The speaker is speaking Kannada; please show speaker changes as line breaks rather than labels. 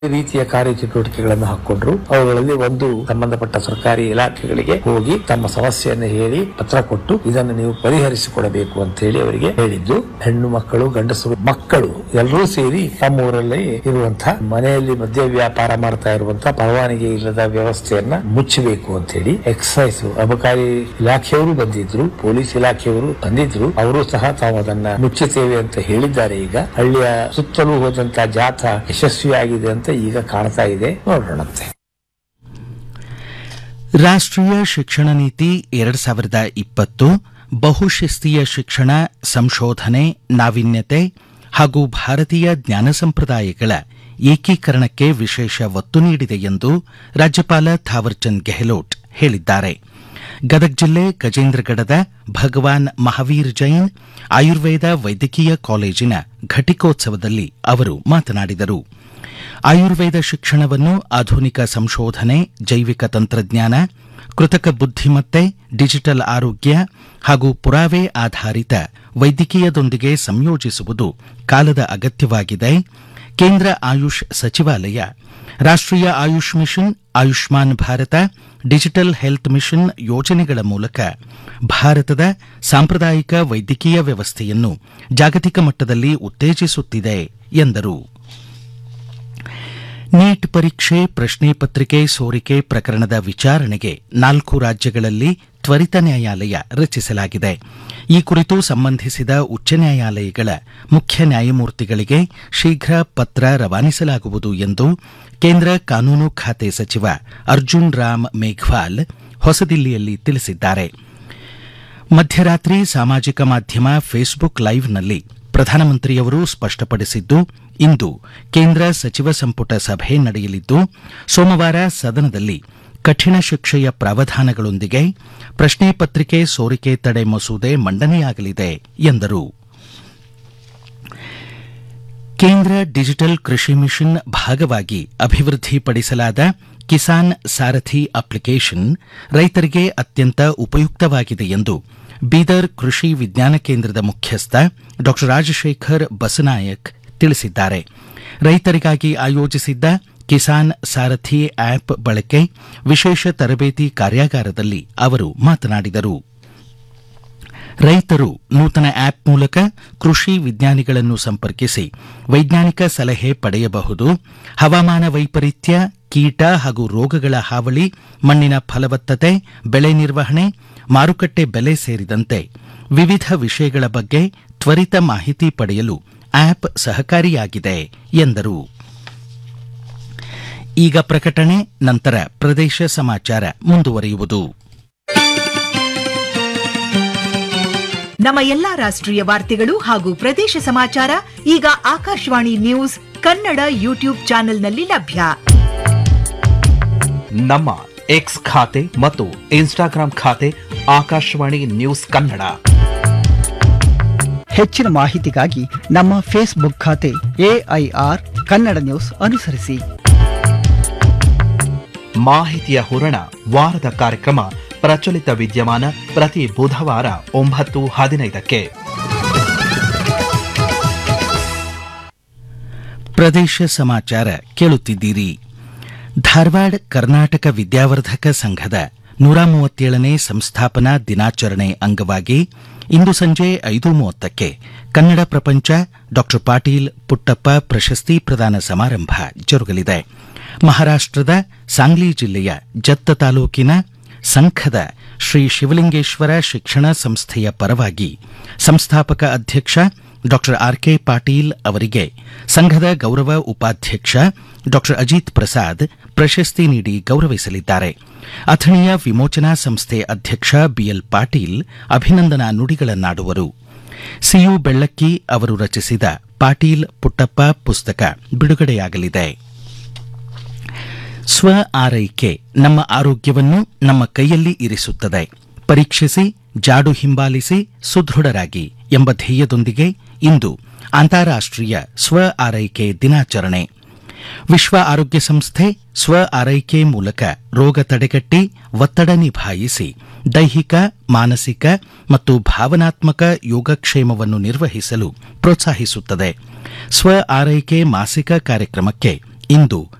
ರೀತಿಯ ಕಾರ್ಯಚಟುವಟಿಕೆಗಳನ್ನು ಹಾಕೊಂಡ್ರು ಅವುಗಳಲ್ಲಿ ಒಂದು ಸಂಬಂಧಪಟ್ಟ ಸರ್ಕಾರಿ ಇಲಾಖೆಗಳಿಗೆ ಹೋಗಿ ತಮ್ಮ ಸಮಸ್ಯೆಯನ್ನು ಹೇಳಿ ಪತ್ರ ಕೊಟ್ಟು ಇದನ್ನು ನೀವು ಪರಿಹರಿಸಿಕೊಡಬೇಕು ಅಂತ ಹೇಳಿ ಅವರಿಗೆ ಹೇಳಿದ್ದು ಹೆಣ್ಣು ಮಕ್ಕಳು ಗಂಡಸರು ಮಕ್ಕಳು ಎಲ್ಲರೂ ಸೇರಿ ತಮ್ಮ ಊರಲ್ಲಿ ಇರುವಂತಹ ಮನೆಯಲ್ಲಿ ಮದ್ಯ ವ್ಯಾಪಾರ ಮಾಡ್ತಾ ಇರುವಂತಹ ಪರವಾನಗಿ ಇಲ್ಲದ ವ್ಯವಸ್ಥೆಯನ್ನ ಮುಚ್ಚಬೇಕು ಅಂತ ಹೇಳಿ ಎಕ್ಸೈಸ್ ಅಬಕಾರಿ ಇಲಾಖೆಯವರು ಬಂದಿದ್ರು ಪೊಲೀಸ್ ಇಲಾಖೆಯವರು ಬಂದಿದ್ರು ಅವರು ಸಹ ತಾವು ಅದನ್ನ ಮುಚ್ಚುತ್ತೇವೆ ಅಂತ ಹೇಳಿದ್ದಾರೆ ಈಗ ಹಳ್ಳಿಯ ಸುತ್ತಲೂ ಹೋದಂತ ಜಾಥಾ ಯಶಸ್ವಿಯಾಗಿದೆ ಅಂತ ಈಗ ಕಾಣ್ತಾ ಇದೆ ನೋಡೋಣಂತೆ
ರಾಷ್ಟ್ರೀಯ ಶಿಕ್ಷಣ ನೀತಿ ಎರಡ್ ಸಾವಿರದ ಇಪ್ಪತ್ತು ಬಹುಶಿಸ್ತೀಯ ಶಿಕ್ಷಣ ಸಂಶೋಧನೆ ನಾವೀನ್ಯತೆ ಹಾಗೂ ಭಾರತೀಯ ಜ್ಞಾನ ಸಂಪ್ರದಾಯಗಳ ಏಕೀಕರಣಕ್ಕೆ ವಿಶೇಷ ಒತ್ತು ನೀಡಿದೆ ಎಂದು ರಾಜ್ಯಪಾಲ ಥಾವರ್ಚಂದ್ ಗೆಹ್ಲೋಟ್ ಹೇಳಿದ್ದಾರೆ ಗದಗ ಜಿಲ್ಲೆ ಗಜೇಂದ್ರಗಡದ ಭಗವಾನ್ ಮಹಾವೀರ್ ಜೈನ್ ಆಯುರ್ವೇದ ವೈದ್ಯಕೀಯ ಕಾಲೇಜಿನ ಘಟಿಕೋತ್ಸವದಲ್ಲಿ ಅವರು ಮಾತನಾಡಿದರು ಆಯುರ್ವೇದ ಶಿಕ್ಷಣವನ್ನು ಆಧುನಿಕ ಸಂಶೋಧನೆ ಜೈವಿಕ ತಂತ್ರಜ್ಞಾನ ಕೃತಕ ಬುದ್ಧಿಮತ್ತೆ ಡಿಜಿಟಲ್ ಆರೋಗ್ಯ ಹಾಗೂ ಪುರಾವೆ ಆಧಾರಿತ ವೈದ್ಯಕೀಯದೊಂದಿಗೆ ಸಂಯೋಜಿಸುವುದು ಕಾಲದ ಅಗತ್ಯವಾಗಿದೆ ಕೇಂದ್ರ ಆಯುಷ್ ಸಚಿವಾಲಯ ರಾಷ್ಟ್ರೀಯ AYUSH mission Ayushman Bharat digital health mission ಯೋಜನೆಗಳ ಮೂಲಕ ಭಾರತದ ಸಾಂಪ್ರದಾಯಿಕ ವೈದ್ಯಕೀಯ ವ್ಯವಸ್ಥೆಯನ್ನು ಜಾಗತಿಕ ಮಟ್ಟದಲ್ಲಿ ಉತ್ತೇಜಿಸುತ್ತಿದೆ ಎಂದರು ನೀಟ್ ಪರೀಕ್ಷೆ ಪ್ರಶ್ನೆ ಪತ್ರಿಕೆ ಸೋರಿಕೆ ಪ್ರಕರಣದ ವಿಚಾರಣೆಗೆ ನಾಲ್ಕು ರಾಜ್ಯಗಳಲ್ಲಿ ತ್ವರಿತ ನ್ಯಾಯಾಲಯ ರಚಿಸಲಾಗಿದೆ ಈ ಕುರಿತು ಸಂಬಂಧಿಸಿದ ಉಚ್ಚ ನ್ಯಾಯಾಲಯಗಳ ಮುಖ್ಯ ನ್ಯಾಯಮೂರ್ತಿಗಳಿಗೆ ಶೀಘ್ರ ಪತ್ರ ರವಾನಿಸಲಾಗುವುದು ಎಂದು ಕೇಂದ್ರ ಕಾನೂನು ಖಾತೆ ಸಚಿವ ಅರ್ಜುನ್ ರಾಮ್ ಮೇಘ್ವಾಲ್ ಹೊಸದಿಲ್ಲಿಯಲ್ಲಿ ತಿಳಿಸಿದ್ದಾರೆ ಮಧ್ಯರಾತ್ರಿ ಸಾಮಾಜಿಕ ಮಾಧ್ಯಮ ಫೇಸ್ಬುಕ್ ಲೈವ್ನಲ್ಲಿ ಪ್ರಧಾನಮಂತ್ರಿಯವರು ಸ್ಪಷ್ಟಪಡಿಸಿದ್ದು ಇಂದು ಕೇಂದ್ರ ಸಚಿವ ಸಂಪುಟ ಸಭೆ ನಡೆಯಲಿದ್ದು ಸೋಮವಾರ ಸದನದಲ್ಲಿ ಕಠಿಣ ಶಿಕ್ಷೆಯ ಪ್ರಾವಧಾನಗಳೊಂದಿಗೆ ಪ್ರಶ್ನೆ ಪತ್ರಿಕೆ ಸೋರಿಕೆ ತಡೆ ಮಸೂದೆ ಮಂಡನೆಯಾಗಲಿದೆ ಎಂದರು ಕೇಂದ್ರ ಡಿಜಿಟಲ್ ಕೃಷಿ ಮಿಷನ್ ಭಾಗವಾಗಿ ಅಭಿವೃದ್ಧಿಪಡಿಸಲಾದ ಕಿಸಾನ್ ಸಾರಥಿ ಅಪ್ಲಿಕೇಶನ್ ರೈತರಿಗೆ ಅತ್ಯಂತ ಉಪಯುಕ್ತವಾಗಿದೆ ಎಂದು ಬೀದರ್ ಕೃಷಿ ವಿಜ್ಞಾನ ಕೇಂದ್ರದ ಮುಖ್ಯಸ್ಥ ಡಾ ರಾಜಶೇಖರ್ ಬಸನಾಯಕ್ ತಿಳಿಸಿದ್ದಾರೆ ರೈತರಿಗಾಗಿ ಆಯೋಜಿಸಿದ್ದ ಕಿಸಾನ್ ಸಾರಥಿ ಆಪ್ ಬಳಕೆ ವಿಶೇಷ ತರಬೇತಿ ಕಾರ್ಯಾಗಾರದಲ್ಲಿ ಅವರು ಮಾತನಾಡಿದರು ರೈತರು ನೂತನ ಆಪ್ ಮೂಲಕ ಕೃಷಿ ವಿಜ್ಞಾನಿಗಳನ್ನು ಸಂಪರ್ಕಿಸಿ ವೈಜ್ಞಾನಿಕ ಸಲಹೆ ಪಡೆಯಬಹುದು ಹವಾಮಾನ ವೈಪರೀತ್ಯ ಕೀಟ ಹಾಗೂ ರೋಗಗಳ ಹಾವಳಿ ಮಣ್ಣಿನ ಫಲವತ್ತತೆ ಬೆಳೆ ನಿರ್ವಹಣೆ ಮಾರುಕಟ್ಟೆ ಬೆಲೆ ಸೇರಿದಂತೆ ವಿವಿಧ ವಿಷಯಗಳ ಬಗ್ಗೆ ತ್ವರಿತ ಮಾಹಿತಿ ಪಡೆಯಲು ಆಪ್ ಸಹಕಾರಿಯಾಗಿದೆ ಎಂದರು ಈಗ ಪ್ರಕಟಣೆ ನಂತರ ಪ್ರದೇಶ ಸಮಾಚಾರ ಮುಂದುವರಿಯುವುದು
ನಮ್ಮ ಎಲ್ಲಾ ರಾಷ್ಟ್ರೀಯ ವಾರ್ತೆಗಳು ಹಾಗೂ ಪ್ರದೇಶ ಸಮಾಚಾರ ಈಗ ಆಕಾಶವಾಣಿ ನ್ಯೂಸ್ ಕನ್ನಡ ಯೂಟ್ಯೂಬ್ ಚಾನೆಲ್ನಲ್ಲಿ ಲಭ್ಯ
ನಮ್ಮ ಎಕ್ಸ್ ಖಾತೆ ಮತ್ತು ಇನ್ಸ್ಟಾಗ್ರಾಂ ಖಾತೆ ಆಕಾಶವಾಣಿ ನ್ಯೂಸ್ ಕನ್ನಡ
ಹೆಚ್ಚಿನ ಮಾಹಿತಿಗಾಗಿ ನಮ್ಮ ಫೇಸ್ಬುಕ್ ಖಾತೆ ಎಐಆರ್ ಕನ್ನಡ ನ್ಯೂಸ್ ಅನುಸರಿಸಿ
ಮಾಹಿತಿಯ ಹೂರಣ ವಾರದ ಕಾರ್ಯಕ್ರಮ ಪ್ರಚಲಿತ ವಿದ್ಯಮಾನ ಪ್ರತಿ ಬುಧವಾರ ಒಂಬತ್ತು ಹದಿನೈದಕ್ಕೆ
ಪ್ರದೇಶ ಸಮಾಚಾರ ಕೇಳುತ್ತಿದ್ದೀರಿ ಧಾರವಾಡ ಕರ್ನಾಟಕ ವಿದ್ಯಾವರ್ಧಕ ಸಂಘದ ನೂರ ಮೂವತ್ತೇಳನೇ ಸಂಸ್ಥಾಪನಾ ದಿನಾಚರಣೆ ಅಂಗವಾಗಿ ಇಂದು ಸಂಜೆ ಐದು ಮೂವತ್ತಕ್ಕೆ ಕನ್ನಡ ಪ್ರಪಂಚ ಡಾ ಪಾಟೀಲ್ ಪುಟ್ಟಪ್ಪ ಪ್ರಶಸ್ತಿ ಪ್ರದಾನ ಸಮಾರಂಭ ಜರುಗಲಿದೆ ಮಹಾರಾಷ್ಟದ ಸಾಂಗ್ಲಿ ಜಿಲ್ಲೆಯ ಜತ್ತ ತಾಲೂಕಿನ ಸಂಘದ ಶ್ರೀ ಶಿವಲಿಂಗೇಶ್ವರ ಶಿಕ್ಷಣ ಸಂಸ್ಥೆಯ ಪರವಾಗಿ ಸಂಸ್ಥಾಪಕ ಅಧ್ಯಕ್ಷ ಡಾ ಆರ್ಕೆ ಪಾಟೀಲ್ ಅವರಿಗೆ ಸಂಘದ ಗೌರವ ಉಪಾಧ್ಯಕ್ಷ ಡಾ ಅಜಿತ್ ಪ್ರಸಾದ್ ಪ್ರಶಸ್ತಿ ನೀಡಿ ಗೌರವಿಸಲಿದ್ದಾರೆ ಅಥಣಿಯ ವಿಮೋಚನಾ ಸಂಸ್ಥೆ ಅಧ್ಯಕ್ಷ ಬಿಎಲ್ ಪಾಟೀಲ್ ಅಭಿನಂದನಾ ನುಡಿಗಳನ್ನಾಡುವರು ಸಿಯು ಬೆಳ್ಳಕ್ಕಿ ಅವರು ರಚಿಸಿದ ಪಾಟೀಲ್ ಪುಟ್ಟಪ್ಪ ಪುಸ್ತಕ ಬಿಡುಗಡೆಯಾಗಲಿದೆ ಸ್ವ ಆರೈಕೆ ನಮ್ಮ ಆರೋಗ್ಯವನ್ನು ನಮ್ಮ ಕೈಯಲ್ಲಿ ಇರಿಸುತ್ತದೆ ಪರೀಕ್ಷಿಸಿ ಜಾಡು ಹಿಂಬಾಲಿಸಿ ಸುದೃಢರಾಗಿ ಎಂಬ ಧ್ಯೇಯದೊಂದಿಗೆ ಇಂದು ಅಂತಾರಾಷ್ಟೀಯ ಸ್ವ ಆರೈಕೆ ದಿನಾಚರಣೆ ವಿಶ್ವ ಆರೋಗ್ಯ ಸಂಸ್ಥೆ ಸ್ವ ಆರೈಕೆ ಮೂಲಕ ರೋಗ ತಡೆಗಟ್ಟಿ ಒತ್ತಡ ನಿಭಾಯಿಸಿ ದೈಹಿಕ ಮಾನಸಿಕ ಮತ್ತು ಭಾವನಾತ್ಮಕ ಯೋಗಕ್ಷೇಮವನ್ನು ನಿರ್ವಹಿಸಲು ಪ್ರೋತ್ಸಾಹಿಸುತ್ತದೆ ಸ್ವ ಆರೈಕೆ ಮಾಸಿಕ ಕಾರ್ಯಕ್ರಮಕ್ಕೆ ಇಂದು